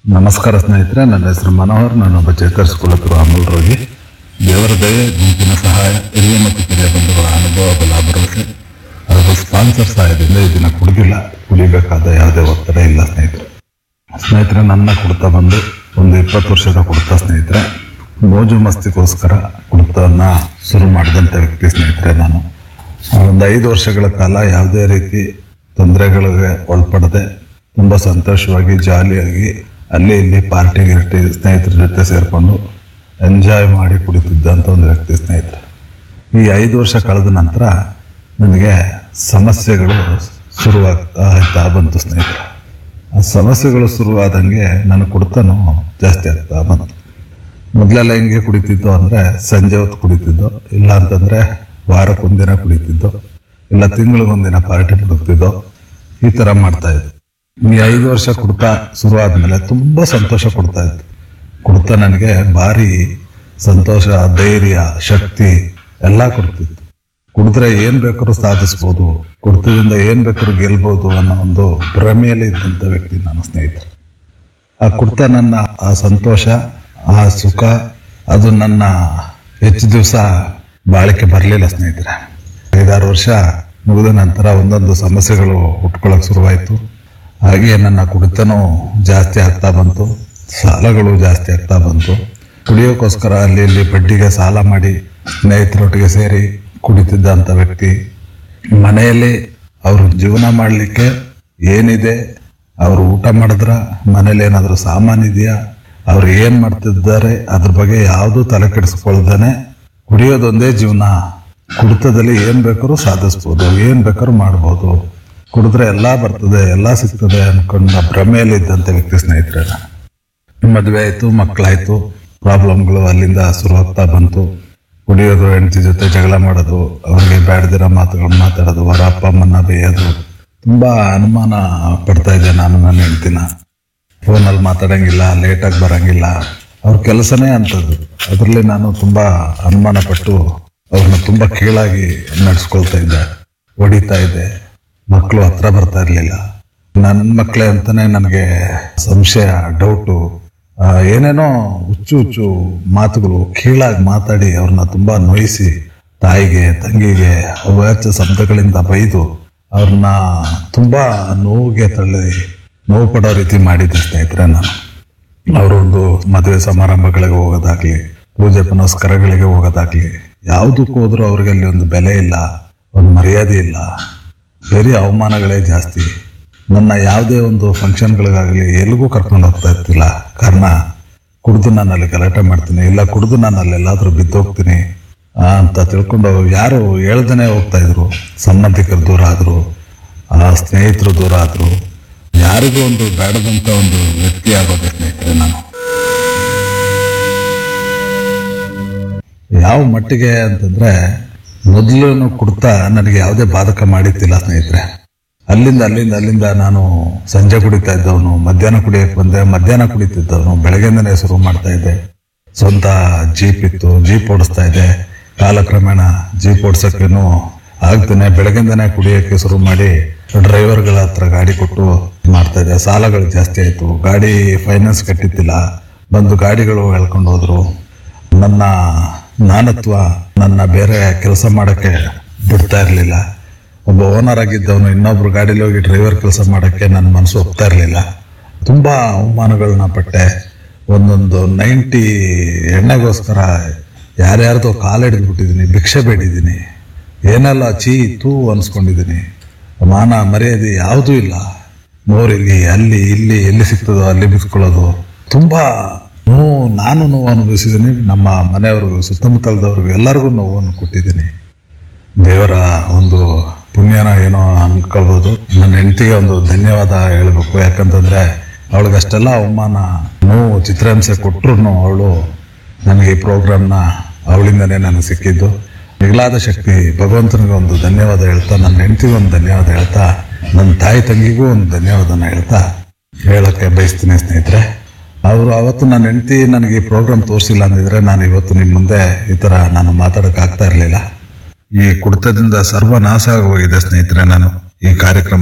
ನಮಸ್ಕಾರ ಸ್ನೇಹಿತರೆ ನನ್ನ ಹೆಸರು ಮನೋಹರ್ ನಾನೊಬ್ಬ ಚೇತರಿಸಿಕೊಳ್ಳುತ್ತಿರುವ ಅಮೂಲ್ ರೋಗಿ ದೇವರ ದಯೆ ಗುಂಪಿನ ಸಹಾಯ ಹಿರಿಯ ಮತ್ತು ಕಿರಿಯ ಬಂಧುಗಳ ಅನುಭವ ಬಲ ಭರವಸೆ ಹಾಗೂ ಸ್ಪಾನ್ಸರ್ ಸಹಾಯದಿಂದ ಈ ದಿನ ಕುಡಿದಿಲ್ಲ ಕುಡಿಬೇಕಾದ ಯಾವುದೇ ಒತ್ತಡ ಇಲ್ಲ ಸ್ನೇಹಿತರೆ ಸ್ನೇಹಿತರೆ ನನ್ನ ಕುಡ್ತಾ ಬಂದು ಒಂದು ಇಪ್ಪತ್ತು ವರ್ಷದ ಕುಡ್ತಾ ಸ್ನೇಹಿತರೆ ಮೋಜು ಮಸ್ತಿಗೋಸ್ಕರ ಕುಡ್ತವನ್ನ ಶುರು ಮಾಡಿದಂಥ ವ್ಯಕ್ತಿ ಸ್ನೇಹಿತರೆ ನಾನು ಒಂದು ಐದು ವರ್ಷಗಳ ಕಾಲ ಯಾವುದೇ ರೀತಿ ತೊಂದರೆಗಳಿಗೆ ಒಳಪಡದೆ ತುಂಬ ಸಂತೋಷವಾಗಿ ಜಾಲಿಯಾಗಿ ಅಲ್ಲಿ ಇಲ್ಲಿ ಪಾರ್ಟಿ ಗಿರ್ಟಿ ಸ್ನೇಹಿತರ ಜೊತೆ ಸೇರಿಕೊಂಡು ಎಂಜಾಯ್ ಮಾಡಿ ಕುಡಿತಿದ್ದಂಥ ಒಂದು ವ್ಯಕ್ತಿ ಸ್ನೇಹಿತರೆ ಈ ಐದು ವರ್ಷ ಕಳೆದ ನಂತರ ನನಗೆ ಸಮಸ್ಯೆಗಳು ಶುರುವಾಗ್ತಾ ಆಯ್ತಾ ಬಂತು ಸ್ನೇಹಿತರೆ ಆ ಸಮಸ್ಯೆಗಳು ಶುರುವಾದಂಗೆ ನನ್ನ ಕುಡ್ತನೂ ಜಾಸ್ತಿ ಆಗ್ತಾ ಬಂತು ಮೊದಲೆಲ್ಲ ಹೆಂಗೆ ಕುಡಿತಿದ್ದೋ ಅಂದರೆ ಸಂಜೆ ಹೊತ್ತು ಕುಡಿತಿದ್ದೋ ಇಲ್ಲ ಅಂತಂದರೆ ವಾರಕ್ಕೊಂದಿನ ಕುಡಿತಿದ್ದೋ ಇಲ್ಲ ತಿಂಗಳಿಗೊಂದಿನ ಪಾರ್ಟಿ ಕುಡಿತಿದ್ದೋ ಈ ಥರ ಮಾಡ್ತಾ ಇದ್ದೆ ಈ ಐದು ವರ್ಷ ಕುಡ್ತಾ ಶುರು ಆದ್ಮೇಲೆ ತುಂಬ ಸಂತೋಷ ಕೊಡ್ತಾ ಇತ್ತು ಕುಡ್ತಾ ನನಗೆ ಭಾರಿ ಸಂತೋಷ ಧೈರ್ಯ ಶಕ್ತಿ ಎಲ್ಲ ಕೊಡ್ತಿತ್ತು ಕುಡಿದ್ರೆ ಏನ್ ಬೇಕಾದ್ರೂ ಸಾಧಿಸ್ಬೋದು ಕುಡ್ತದಿಂದ ಏನ್ ಬೇಕಾದ್ರೂ ಗೆಲ್ಬೋದು ಅನ್ನೋ ಒಂದು ಭ್ರಮೆಯಲ್ಲಿ ಇದ್ದಂಥ ವ್ಯಕ್ತಿ ನಾನು ಸ್ನೇಹಿತರು ಆ ಕುಡ್ತ ನನ್ನ ಆ ಸಂತೋಷ ಆ ಸುಖ ಅದು ನನ್ನ ಹೆಚ್ಚು ದಿವಸ ಬಾಳಿಕೆ ಬರಲಿಲ್ಲ ಸ್ನೇಹಿತರೆ ಐದಾರು ವರ್ಷ ಮುಗಿದ ನಂತರ ಒಂದೊಂದು ಸಮಸ್ಯೆಗಳು ಹುಟ್ಕೊಳ್ಳೋಕೆ ಶುರುವಾಯಿತು ಹಾಗೆ ನನ್ನ ಕುಡಿತನೂ ಜಾಸ್ತಿ ಆಗ್ತಾ ಬಂತು ಸಾಲಗಳು ಜಾಸ್ತಿ ಆಗ್ತಾ ಬಂತು ಕುಡಿಯೋಕ್ಕೋಸ್ಕರ ಅಲ್ಲಿ ಇಲ್ಲಿ ಬಡ್ಡಿಗೆ ಸಾಲ ಮಾಡಿ ಸ್ನೇಹಿತರೊಟ್ಟಿಗೆ ಸೇರಿ ಕುಡಿತಿದ್ದಂಥ ವ್ಯಕ್ತಿ ಮನೆಯಲ್ಲಿ ಅವರು ಜೀವನ ಮಾಡಲಿಕ್ಕೆ ಏನಿದೆ ಅವರು ಊಟ ಮಾಡಿದ್ರ ಮನೇಲಿ ಏನಾದರೂ ಸಾಮಾನು ಇದೆಯಾ ಅವ್ರು ಏನು ಮಾಡ್ತಿದ್ದಾರೆ ಅದ್ರ ಬಗ್ಗೆ ಯಾವುದೂ ತಲೆ ಕೆಡಿಸ್ಕೊಳ್ದೇನೆ ಕುಡಿಯೋದೊಂದೇ ಜೀವನ ಕುಡಿತದಲ್ಲಿ ಏನು ಬೇಕಾದ್ರೂ ಸಾಧಿಸ್ಬೋದು ಏನು ಬೇಕಾದ್ರೂ ಮಾಡ್ಬೋದು ಕುಡಿದ್ರೆ ಎಲ್ಲ ಬರ್ತದೆ ಎಲ್ಲ ಸಿಗ್ತದೆ ಅನ್ಕೊಂಡ ಭ್ರಮೆಯಲ್ಲಿ ಇದ್ದಂಥ ವ್ಯಕ್ತಿ ಸ್ನೇಹಿತರೆ ನಾನು. ಮದುವೆ ಆಯಿತು ಮಕ್ಕಳಾಯಿತು ಪ್ರಾಬ್ಲಮ್ಗಳು ಅಲ್ಲಿಂದ ಶುರುವಾಗ್ತಾ ಬಂತು ಕುಡಿಯೋದು ಹೆಂಡತಿ ಜೊತೆ ಜಗಳ ಮಾಡೋದು ಅವ್ರಿಗೆ ಬೇಡದಿರೋ ಮಾತುಗಳು ಮಾತಾಡೋದು ಅವರ ಅಪ್ಪ ಅಮ್ಮನ್ನ ಬೇಯೋದು ತುಂಬ ಅನುಮಾನ ಪಡ್ತಾ ಇದ್ದೆ ನಾನು ನನ್ನ ಹೆಂಡ್ತಿನ ಫೋನಲ್ಲಿ ಮಾತಾಡಂಗಿಲ್ಲ ಲೇಟಾಗಿ ಬರಂಗಿಲ್ಲ ಅವ್ರ ಕೆಲಸನೇ ಅಂಥದ್ದು ಅದರಲ್ಲಿ ನಾನು ತುಂಬ ಅನುಮಾನ ಪಟ್ಟು ಅವ್ರನ್ನ ತುಂಬ ಕೀಳಾಗಿ ನಡೆಸ್ಕೊಳ್ತಾ ಇದ್ದೆ ಹೊಡಿತಾ ಇದ್ದೆ ಮಕ್ಕಳು ಹತ್ರ ಬರ್ತಾ ಇರಲಿಲ್ಲ ನನ್ನ ಮಕ್ಕಳೇ ಅಂತಾನೆ ನನಗೆ ಸಂಶಯ ಡೌಟು ಆ, ಏನೇನೋ ಹುಚ್ಚು ಹುಚ್ಚು ಮಾತುಗಳು ಕೀಳಾಗಿ ಮಾತಾಡಿ ಅವ್ರನ್ನ ತುಂಬಾ ನೋಯಿಸಿ ತಾಯಿಗೆ ತಂಗಿಗೆ ಅವಾಚ್ಯ ಶಬ್ದಗಳಿಂದ ಬೈದು ಅವ್ರನ್ನ ತುಂಬಾ ನೋವಿಗೆ ತಳ್ಳಿ ನೋವು ಪಡೋ ರೀತಿ ಮಾಡಿದ್ದೆ ಸ್ನೇಹಿತರೆ ನಾನು ಅವರೊಂದು ಮದುವೆ ಸಮಾರಂಭಗಳಿಗೆ ಹೋಗೋದಾಗ್ಲಿ ಪೂಜೆ ಪುನಸ್ಕಾರಗಳಿಗೆ ಹೋಗೋದಾಗ್ಲಿ ಯಾವುದಕ್ಕೂ ಹೋದ್ರೂ ಅವ್ರಿಗೆ ಅಲ್ಲಿ ಒಂದು ಬೆಲೆ ಇಲ್ಲ ಒಂದು ಮರ್ಯಾದೆ ಇಲ್ಲ ಬರೀ ಅವಮಾನಗಳೇ ಜಾಸ್ತಿ ನನ್ನ ಯಾವುದೇ ಒಂದು ಫಂಕ್ಷನ್ಗಳಿಗಾಗಲಿ ಎಲ್ಲಿಗೂ ಕರ್ಕೊಂಡು ಹೋಗ್ತಾ ಇರ್ತಿಲ್ಲ ಕಾರಣ ಕುಡಿದು ನಾನು ಅಲ್ಲಿ ಗಲಾಟೆ ಮಾಡ್ತೀನಿ ಇಲ್ಲ ಕುಡಿದು ನಾನು ಅಲ್ಲೆಲ್ಲಾದ್ರೂ ಬಿದ್ದೋಗ್ತೀನಿ ಆ, ಅಂತ ತಿಳ್ಕೊಂಡು ಯಾರು ಹೇಳ್ದೇ ಹೋಗ್ತಾ ಇದ್ರು ಸಂಬಂಧಿಕರು ದೂರ ಆದರು ಸ್ನೇಹಿತರು ದೂರ ಆದರು ಯಾರಿಗೂ ಒಂದು ಬೇಡದಂಥ ಒಂದು ವ್ಯಕ್ತಿ ಆಗೋದೆ ಸ್ನೇಹಿತರೆ ನಾನು ಯಾವ ಮಟ್ಟಿಗೆ ಅಂತಂದ್ರೆ ಮೊದಲು ಕುಡ್ತಾ ನನಗೆ ಯಾವುದೇ ಬಾಧಕ ಮಾಡಿದ್ದಿಲ್ಲ ಸ್ನೇಹಿತರೆ ಅಲ್ಲಿಂದ ಅಲ್ಲಿಂದ ಅಲ್ಲಿಂದ ನಾನು ಸಂಜೆ ಕುಡಿತಾ ಇದ್ದವನು ಮಧ್ಯಾಹ್ನ ಕುಡಿಯಕ್ಕೆ ಬಂದೆ ಮಧ್ಯಾಹ್ನ ಕುಡಿತಿದ್ದವನು ಬೆಳಗ್ಗೆಯಿಂದನೇ ಶುರು ಮಾಡ್ತಾ ಇದ್ದೆ ಸ್ವಂತ ಜೀಪ್ ಇತ್ತು ಜೀಪ್ ಓಡಿಸ್ತಾ ಇದ್ದೆ ಕಾಲಕ್ರಮೇಣ ಜೀಪ್ ಓಡಿಸೋಕ್ಕೇನು ಆಗ್ತಾನೆ ಬೆಳಗ್ಗೆಯಿಂದನೇ ಕುಡಿಯೋಕ್ಕೆ ಶುರು ಮಾಡಿ ಡ್ರೈವರ್ಗಳ ಹತ್ರ ಗಾಡಿ ಕೊಟ್ಟು ಮಾಡ್ತಾ ಇದ್ದೆ ಸಾಲಗಳು ಜಾಸ್ತಿ ಆಯಿತು ಗಾಡಿ ಫೈನಾನ್ಸ್ ಕಟ್ಟಿದ್ದಿಲ್ಲ ಬಂದು ಗಾಡಿಗಳು ಎಳ್ಕೊಂಡು ಹೋದ್ರು ನನ್ನ ನಾನತ್ವ ನನ್ನ ಬೇರೆ ಕೆಲಸ ಮಾಡೋಕ್ಕೆ ಬಿಡ್ತಾ ಇರಲಿಲ್ಲ ಒಬ್ಬ ಓನರ್ ಆಗಿದ್ದವನು ಇನ್ನೊಬ್ರು ಗಾಡೀಲಿ ಹೋಗಿ ಡ್ರೈವರ್ ಕೆಲಸ ಮಾಡೋಕ್ಕೆ ನನ್ನ ಮನಸ್ಸು ಒಪ್ತಾ ಇರಲಿಲ್ಲ ತುಂಬ ಅವಮಾನಗಳನ್ನ ಪಟ್ಟೆ ಒಂದೊಂದು ನೈಂಟಿ ಎಣ್ಣೆಗೋಸ್ಕರ ಯಾರ್ಯಾರ್ದೋ ಕಾಲಿಡಿದ್ಬಿಟ್ಟಿದ್ದೀನಿ ಭಿಕ್ಷೆ ಬೇಡಿದ್ದೀನಿ ಏನೆಲ್ಲ ಚೀ ತೂ ಅನ್ಸ್ಕೊಂಡಿದ್ದೀನಿ ಮಾನ ಮರ್ಯಾದೆ ಯಾವುದೂ ಇಲ್ಲ ಮೋರಿಲಿ ಅಲ್ಲಿ ಇಲ್ಲಿ ಎಲ್ಲಿ ಸಿಗ್ತದೋ ಅಲ್ಲಿ ಬಿಸ್ಕೊಳ್ಳೋದು ತುಂಬಾ ನೋವು ನಾನು ನೋವು ಅನುಭವಿಸಿದ್ದೀನಿ ನಮ್ಮ ಮನೆಯವ್ರಿಗೂ ಸುತ್ತಮುತ್ತಲದವ್ರಿಗೂ ಎಲ್ಲರಿಗೂ ನೋವನ್ನು ಕೊಟ್ಟಿದ್ದೀನಿ ದೇವರ ಒಂದು ಪುಣ್ಯನ ಏನೋ ಅನ್ಕೊಳ್ಬೋದು ನನ್ನ ಹೆಂಡತಿಗೆ ಒಂದು ಧನ್ಯವಾದ ಹೇಳಬೇಕು ಯಾಕಂತಂದ್ರೆ ಅವಳಿಗೆ ಅಷ್ಟೆಲ್ಲ ಅವಮಾನ ನೋವು ಚಿತ್ರಹಿಂಸೆ ಕೊಟ್ಟರು ಅವಳು ನನಗೆ ಈ ಪ್ರೋಗ್ರಾಮ್ನ ಅವಳಿಂದನೇ ನನಗೆ ಸಿಕ್ಕಿದ್ದು ಮಿಗಿಲಾದ ಶಕ್ತಿ ಭಗವಂತನಿಗೆ ಒಂದು ಧನ್ಯವಾದ ಹೇಳ್ತಾ ನನ್ನ ಹೆಂಡತಿಗೆ ಒಂದು ಧನ್ಯವಾದ ಹೇಳ್ತಾ ನನ್ನ ತಾಯಿ ತಂಗಿಗೂ ಒಂದು ಧನ್ಯವಾದನ ಹೇಳ್ತಾ ಹೇಳಕ್ಕೆ ಬಯಸ್ತೀನಿ ಸ್ನೇಹಿತರೆ ಅವರು ಅವತ್ತು ನನ್ನ ಹೆಂಡತಿ ನನಗೆ ಈ ಪ್ರೋಗ್ರಾಮ್ ತೋರಿಸಿಲ್ಲ ಅಂದಿದ್ರೆ ನಾನು ಇವತ್ತು ನಿಮ್ಮ ಮುಂದೆ ಈ ಥರ ನಾನು ಮಾತಾಡೋಕೆ ಆಗ್ತಾ ಇರಲಿಲ್ಲ ಈ ಕುಡಿತದಿಂದ ಸರ್ವನಾಶ ಆಗೋಗಿದೆ ಸ್ನೇಹಿತರೆ ನಾನು ಈ ಕಾರ್ಯಕ್ರಮ